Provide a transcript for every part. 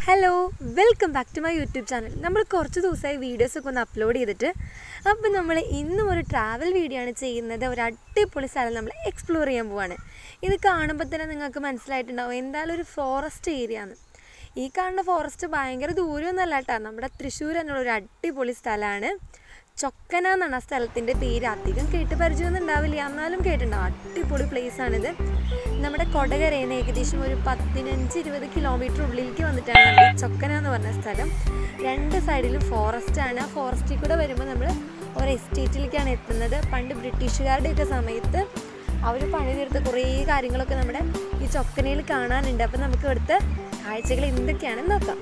hello welcome back to my YouTube channel നമ്മൾ കുറച്ച് ദിവസമായി വീഡിയോസൊക്കെ ഒന്ന് അപ്ലോഡ് ചെയ്തിട്ട് അപ്പോൾ നമ്മൾ ഇന്നും ഒരു ട്രാവൽ വീഡിയോ ആണ് ചെയ്യുന്നത് ഒരു അടിപൊളി സ്ഥലം നമ്മൾ എക്സ്പ്ലോർ ചെയ്യാൻ പോവാണ് ഇത് കാണുമ്പോൾ തന്നെ നിങ്ങൾക്ക് മനസ്സിലായിട്ടുണ്ടാവും എന്തായാലും ഒരു ഫോറസ്റ്റ് ഏരിയ ആണ് ഈ കാണുന്ന ഫോറസ്റ്റ് ഭയങ്കര ദൂരമൊന്നുമല്ല കേട്ടോ നമ്മുടെ തൃശ്ശൂർ എന്നുള്ള ഒരു അടിപൊളി സ്ഥലമാണ് ചൊക്കന എന്നാണ് ആ സ്ഥലത്തിൻ്റെ പേര് അധികം കേട്ട് പരിചയമൊന്നും ഉണ്ടാവില്ല എന്നാലും കേട്ടിട്ടുണ്ടാവും അടിപൊളി place ആണിത് നമ്മുടെ കൊടകരയിൽ നിന്ന് ഏകദേശം ഒരു പതിനഞ്ച് ഇരുപത് കിലോമീറ്റർ ഉള്ളിലേക്ക് വന്നിട്ടാണ് നമ്മുടെ ഈ ചൊക്കന എന്ന് പറഞ്ഞ സ്ഥലം രണ്ട് സൈഡിലും ഫോറസ്റ്റ് ആണ് ആ ഫോറസ്റ്റിൽ കൂടെ വരുമ്പോൾ നമ്മൾ ഒരു എസ്റ്റേറ്റിലേക്കാണ് എത്തുന്നത് പണ്ട് ബ്രിട്ടീഷുകാരുടെയൊക്കെ സമയത്ത് അവർ പണി തീർത്ത കുറേ കാര്യങ്ങളൊക്കെ നമ്മുടെ ഈ ചൊക്കനയിൽ കാണാനുണ്ട് അപ്പം നമുക്ക് ഇവിടുത്തെ കാഴ്ചകൾ എന്തൊക്കെയാണെന്ന് നോക്കാം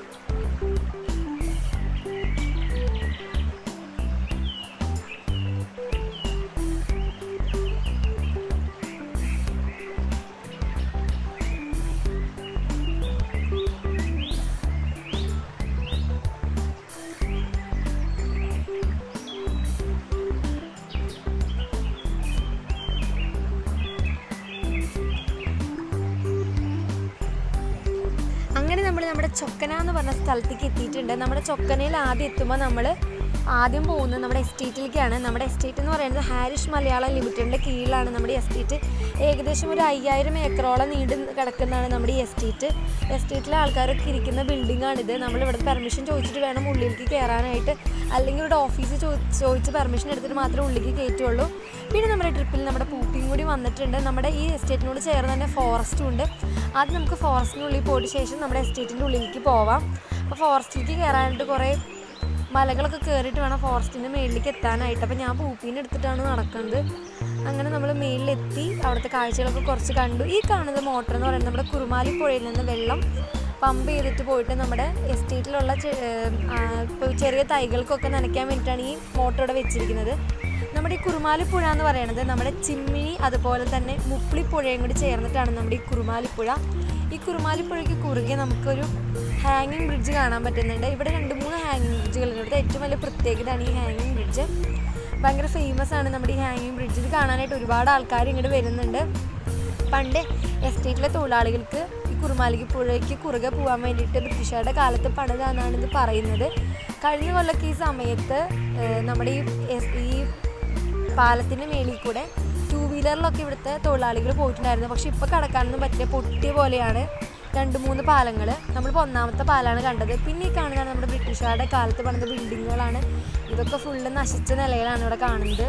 അങ്ങനെ നമ്മൾ നമ്മുടെ ചൊക്കന എന്ന് പറഞ്ഞ സ്ഥലത്തേക്ക് എത്തിയിട്ടുണ്ട് നമ്മുടെ ചൊക്കനയിൽ ആദ്യം എത്തുമ്പോൾ നമ്മൾ ആദ്യം പോകുന്നത് നമ്മുടെ എസ്റ്റേറ്റിലേക്കാണ് നമ്മുടെ എസ്റ്റേറ്റ് എന്ന് പറയുന്നത് ഹാരിഷ് മലയാളം ലിമിറ്റഡിൻ്റെ കീഴിലാണ് നമ്മുടെ ഈ എസ്റ്റേറ്റ് ഏകദേശം ഒരു അയ്യായിരം ഏക്കറോളം നീണ്ട് കിടക്കുന്നതാണ് നമ്മുടെ ഈ എസ്റ്റേറ്റ് എസ്റ്റേറ്റിലെ ആൾക്കാരൊക്കെ ഇരിക്കുന്ന ബിൽഡിങ്ങാണിത് നമ്മൾ ഇവിടെ പെർമിഷൻ ചോദിച്ചിട്ട് വേണം ഉള്ളിലേക്ക് കയറാനായിട്ട് അല്ലെങ്കിൽ ഇവിടെ ഓഫീസിൽ ചോദിച്ച് പെർമിഷൻ എടുത്തിട്ട് മാത്രമേ ഉള്ളിലേക്ക് കയറ്റുള്ളൂ പിന്നെ നമ്മുടെ ട്രിപ്പിൽ നമ്മുടെ പൂപ്പിയും കൂടി വന്നിട്ടുണ്ട് നമ്മുടെ ഈ എസ്റ്റേറ്റിനോട് ചേർന്ന് തന്നെ ഫോറസ്റ്റും ഉണ്ട് ആദ്യം നമുക്ക് ഫോറസ്റ്റിനുള്ളിൽ പോയിട്ട് ശേഷം നമ്മുടെ എസ്റ്റേറ്റിൻ്റെ ഉള്ളിലേക്ക് പോവാം അപ്പോൾ ഫോറസ്റ്റിലേക്ക് കയറാനായിട്ട് കുറേ മലകളൊക്കെ കയറിയിട്ട് വേണം ഫോറസ്റ്റിൻ്റെ മേളിലേക്ക് എത്താനായിട്ട് അപ്പോൾ ഞാൻ പൂപ്പീനെ എടുത്തിട്ടാണ് നടക്കുന്നത് അങ്ങനെ നമ്മൾ മേളിലെത്തി അവിടുത്തെ കാഴ്ചകളൊക്കെ കുറച്ച് കണ്ടു ഈ കാണുന്നത് മോട്ടർ എന്ന് പറയുന്നത് നമ്മുടെ കുറുമാലി പുഴയിൽ നിന്ന് വെള്ളം പമ്പ് ചെയ്തിട്ട് പോയിട്ട് നമ്മുടെ എസ്റ്റേറ്റിലുള്ള ചെ- ഏഹ് ആ ഇപ്പോൾ ചെറിയ തൈകൾക്കൊക്കെ നനയ്ക്കാൻ വേണ്ടിയിട്ടാണ് ഈ മോട്ടർ ഇവിടെ വെച്ചിരിക്കുന്നത് നമ്മുടെ ഈ കുറുമാലിപ്പുഴ എന്ന് പറയുന്നത് നമ്മുടെ ചിമ്മിനി അതുപോലെ തന്നെ മുപ്പിളിപ്പുഴയും കൂടി ചേർന്നിട്ടാണ് നമ്മുടെ ഈ കുറുമാലിപ്പുഴ ഈ കുറുമാലിപ്പുഴയ്ക്ക് കുറുകെ നമുക്കൊരു ഹാങ്ങിങ് ബ്രിഡ്ജ് കാണാൻ പറ്റുന്നുണ്ട് ഇവിടെ രണ്ട് മൂന്ന് ഹാങ്ങിങ് ബ്രിഡ്ജുകളുണ്ട് ഇവിടുത്തെ ഏറ്റവും വലിയ പ്രത്യേകതയാണ് ഈ ഹാങ്ങിങ് ബ്രിഡ്ജ് ഭയങ്കര ഫേമസ് ആണ് നമ്മുടെ ഈ ഹാങ്ങിങ് ബ്രിഡ്ജ് ഇത് കാണാനായിട്ട് ഒരുപാട് ആൾക്കാർ ഇങ്ങോട്ട് വരുന്നുണ്ട് പണ്ട് എസ്റ്റേറ്റിലെ തൊഴിലാളികൾക്ക് ഈ കുറുമാലിക്ക് പുഴയ്ക്ക് കുറുകെ പോകാൻ വേണ്ടിയിട്ട് ബ്രിട്ടീഷുകാരുടെ കാലത്ത് പണിതാണെന്നാണ് ഇത് പറയുന്നത് കഴിഞ്ഞ കൊല്ലൊക്കെ ഈ സമയത്ത് ഏഹ്, നമ്മുടെ ഈ എസ്- ഈ പാലത്തിൻ്റെ മേളിൽ കൂടെ ടൂ വീലറിലൊക്കെ ഇവിടുത്തെ തൊഴിലാളികൾ പോയിട്ടുണ്ടായിരുന്നു പക്ഷെ ഇപ്പോൾ കടക്കാനൊന്നും പറ്റിയ പൊട്ടിയ പോലെയാണ് രണ്ട് മൂന്ന് പാലങ്ങൾ നമ്മളിപ്പോൾ ഒന്നാമത്തെ പാലാണ് കണ്ടത് പിന്നെ ഈ കാണുന്നതാണ് നമ്മുടെ ബ്രിട്ടീഷുകാരുടെ കാലത്ത് പണിത ബിൽഡിങ്ങുകളാണ് ഇതൊക്കെ ഫുള്ള് നശിച്ച നിലയിലാണ് ഇവിടെ കാണുന്നത്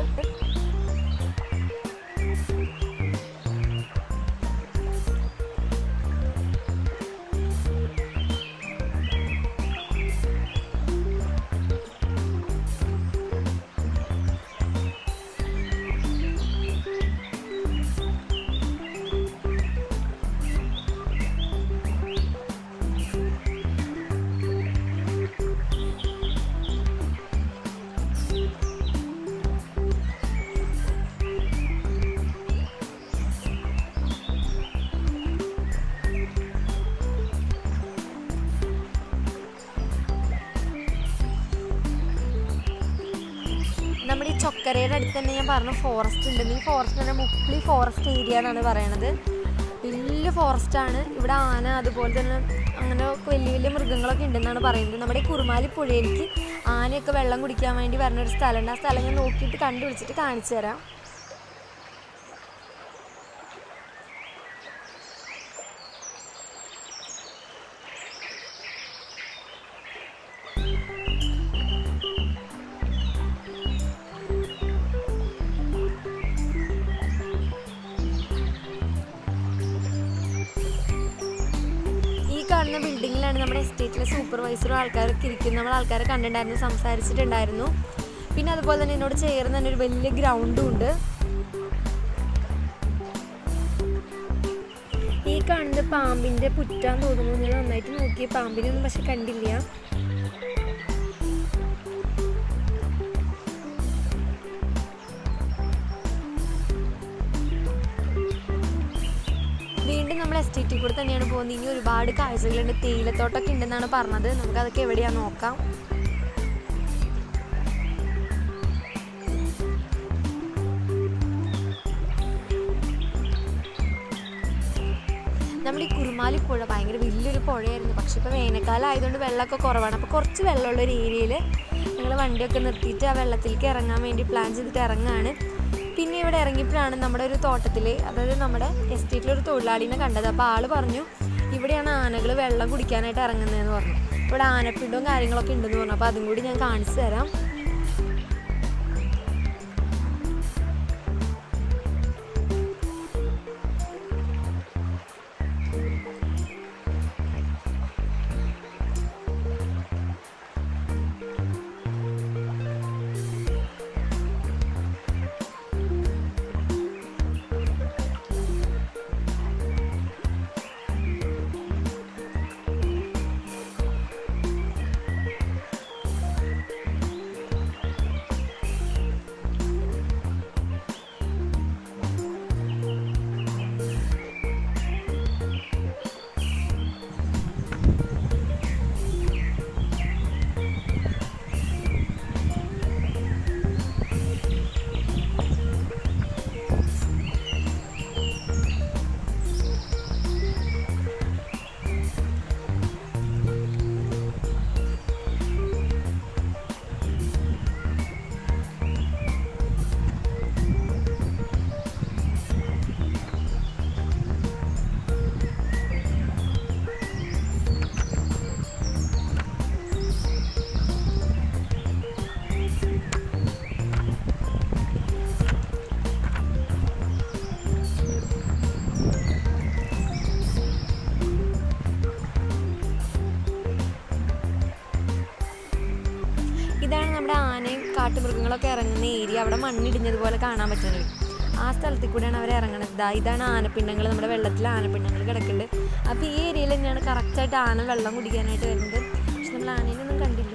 നമ്മുടെ ഈ ചൊക്കരയുടെ അടുത്ത് തന്നെ ഞാൻ പറഞ്ഞ ഫോറസ്റ്റ് ഉണ്ട് ഈ ഫോറസ്റ്റ് തന്നെ മുപ്പിളി ഫോറസ്റ്റ് ഏരിയ എന്നാണ് പറയണത് വലിയ ഫോറസ്റ്റ് ആണ് ഇവിടെ ആന അതുപോലെ തന്നെ അങ്ങനെ വലിയ വലിയ മൃഗങ്ങളൊക്കെ ഉണ്ടെന്നാണ് പറയുന്നത് നമ്മുടെ ഈ കുറുമാലി പുഴയിലേക്ക് ആനയൊക്കെ വെള്ളം കുടിക്കാൻ വേണ്ടി വരുന്ന ഒരു സ്ഥലമുണ്ട് ആ സ്ഥലം ഞാൻ നോക്കിയിട്ട് കണ്ടുപിടിച്ചിട്ട് കാണിച്ചു തരാം ഈ കാണുന്ന ബിൽഡിങ്ങിലാണ് നമ്മുടെ എസ്റ്റേറ്റിലെ സൂപ്പർവൈസറും ആൾക്കാരൊക്കെ ഇരിക്കുന്നത് നമ്മൾ ആൾക്കാരെ കണ്ടിട്ടുണ്ടായിരുന്നു സംസാരിച്ചിട്ടുണ്ടായിരുന്നു പിന്നെ അതുപോലെ തന്നെ എന്നോട് ചേർന്ന് തന്നെ ഒരു വലിയ ഗ്രൗണ്ടും ഉണ്ട് ഈ കാണുന്നത് പാമ്പിന്റെ പുറ്റാൻ തോന്നുന്നു ഞാൻ നന്നായിട്ട് നോക്കി പാമ്പിനൊന്നും പക്ഷെ കണ്ടില്ല വീണ്ടും നമ്മൾ എസ്റ്റേറ്റിൽ കൂടെ തന്നെയാണ് പോകുന്നത് ഇനി ഒരുപാട് കാഴ്ചകളുണ്ട് തേയിലത്തോട്ടമൊക്കെ ഉണ്ടെന്നാണ് പറഞ്ഞത് നമുക്ക് അതൊക്കെ എവിടെയാന്ന് നോക്കാം നമ്മുടെ ഈ കുറുമാലി പുഴ ഭയങ്കര വലിയൊരു പുഴയായിരുന്നു പക്ഷെ ഇപ്പോൾ വേനൽക്കാലം ആയതുകൊണ്ട് വെള്ളമൊക്കെ കുറവാണ് അപ്പോൾ കുറച്ച് വെള്ളമുള്ള ഒരു ഏരിയയിൽ ഞങ്ങൾ വണ്ടിയൊക്കെ നിർത്തിയിട്ട് ആ വെള്ളത്തിലേക്ക് ഇറങ്ങാൻ വേണ്ടി പ്ലാൻ ചെയ്തിട്ട് ഇറങ്ങുകയാണ് പിന്നെ ഇവിടെ ഇറങ്ങിയപ്പോഴാണ് നമ്മുടെ ഒരു തോട്ടത്തിൽ അതായത് നമ്മുടെ എസ്റ്റേറ്റിലൊരു തൊഴിലാളിനെ കണ്ടത് അപ്പോൾ ആൾ പറഞ്ഞു ഇവിടെയാണ് ആനകൾ വെള്ളം കുടിക്കാനായിട്ട് ഇറങ്ങുന്നതെന്ന് പറഞ്ഞു ഇവിടെ ആനപ്പിണ്ടവും കാര്യങ്ങളൊക്കെ ഉണ്ടെന്ന് പറഞ്ഞു അപ്പോൾ അതും കൂടി ഞാൻ കാണിച്ചു തരാം ഇതാണ് നമ്മുടെ ആനയും കാട്ടുമൃഗങ്ങളൊക്കെ ഇറങ്ങുന്ന ഏരിയ അവിടെ മണ്ണിടിഞ്ഞതുപോലെ കാണാൻ പറ്റുന്നത് ആ സ്ഥലത്തിൽ കൂടെയാണ് അവർ ഇറങ്ങുന്നത് ദാ ഇതാണ് ആനപ്പിണ്ടങ്ങൾ നമ്മുടെ വെള്ളത്തിൽ ആനപ്പിണ്ടങ്ങൾ കിടക്കുന്നുണ്ട് അപ്പോൾ ഈ ഏരിയയിൽ തന്നെയാണ് കറക്റ്റായിട്ട് ആന വെള്ളം കുടിക്കാനായിട്ട് വരുന്നത് പക്ഷെ നമ്മൾ ആനേനൊന്നും കണ്ടില്ല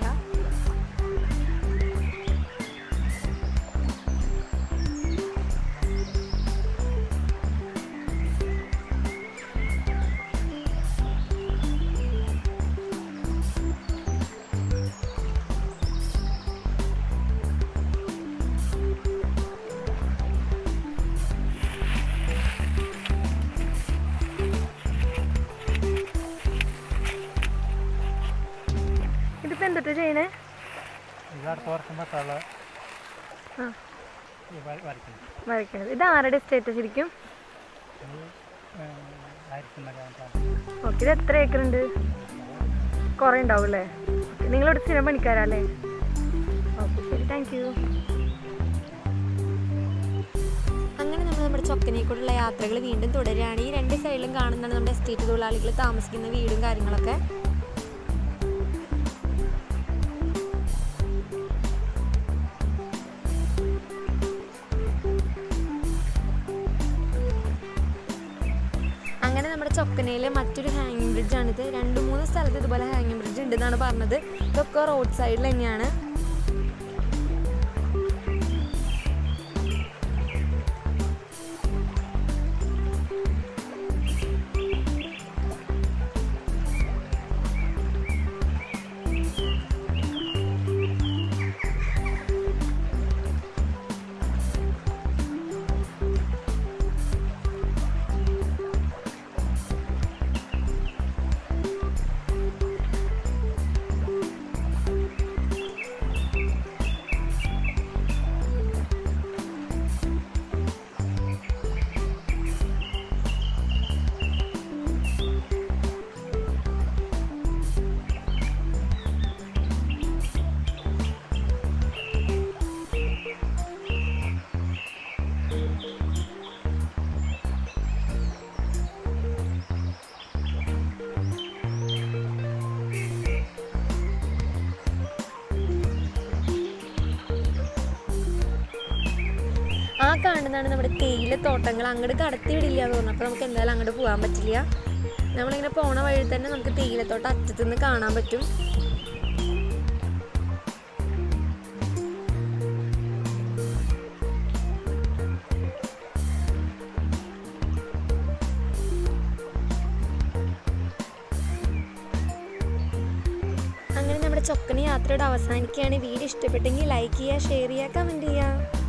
ഇതിപ്പോൾ എന്തിട്ട് ചെയ്യണേ ഇത് അടുത്ത വർഷം വെക്കാനുള്ള ആ ഈ വ- വരയ്ക്കണം വരയ്ക്കണത് ഇത് ആരുടെ സ്റ്റേറ്റ് ശരിക്കും ഇത് ആയിരത്തി ഓക്കെ ഇത് എത്ര ഏക്കർ ഉണ്ട് കുറേ ഉണ്ടാവും അല്ലേ നിങ്ങളിവിടെ സ്ഥിരം പണിക്കാരാ അല്ലേ ഓക്കെ ശരി താങ്ക് യു അങ്ങനെ നമ്മൾ നമ്മുടെ ചൊക്കനേക്കൂടുള്ള യാത്രകൾ വീണ്ടും തുടരുകയാണ് ഈ രണ്ട് സൈഡിലും കാണുന്നതാണ് നമ്മുടെ എസ്റ്റേറ്റ് തൊഴിലാളികൾ താമസിക്കുന്ന വീടും കാര്യങ്ങളൊക്കെ അങ്ങനെ നമ്മുടെ ചൊക്കനയിലെ മറ്റൊരു ഹാങ്ങിങ് ബ്രിഡ്ജാണിത് രണ്ട് മൂന്ന് സ്ഥലത്ത് ഇതുപോലെ ഹാങ്ങിങ് ബ്രിഡ്ജ് ഉണ്ടെന്നാണ് പറഞ്ഞത് ഇതൊക്കെ റോഡ് സൈഡിൽ തന്നെയാണ് ആ കാണുന്നതാണ് നമ്മുടെ തേയില തോട്ടങ്ങൾ അങ്ങോട്ട് കടത്തി വിടില്ല എന്ന് പറഞ്ഞു അപ്പോൾ നമുക്ക് എന്തായാലും അങ്ങോട്ട് പോകാൻ പറ്റില്ല നമ്മളിങ്ങനെ പോണ വഴി തന്നെ നമുക്ക് തേയിലത്തോട്ടം അറ്റത്തുനിന്ന് കാണാൻ പറ്റും അങ്ങനെ നമ്മുടെ ചൊക്കന് യാത്രയോട് അവസാനിക്കുകയാണ് വീഡിയോ ഇഷ്ടപ്പെട്ടെങ്കിൽ ലൈക്ക് ചെയ്യുക ഷെയർ ചെയ്യുക കമൻറ്റ് ചെയ്യുക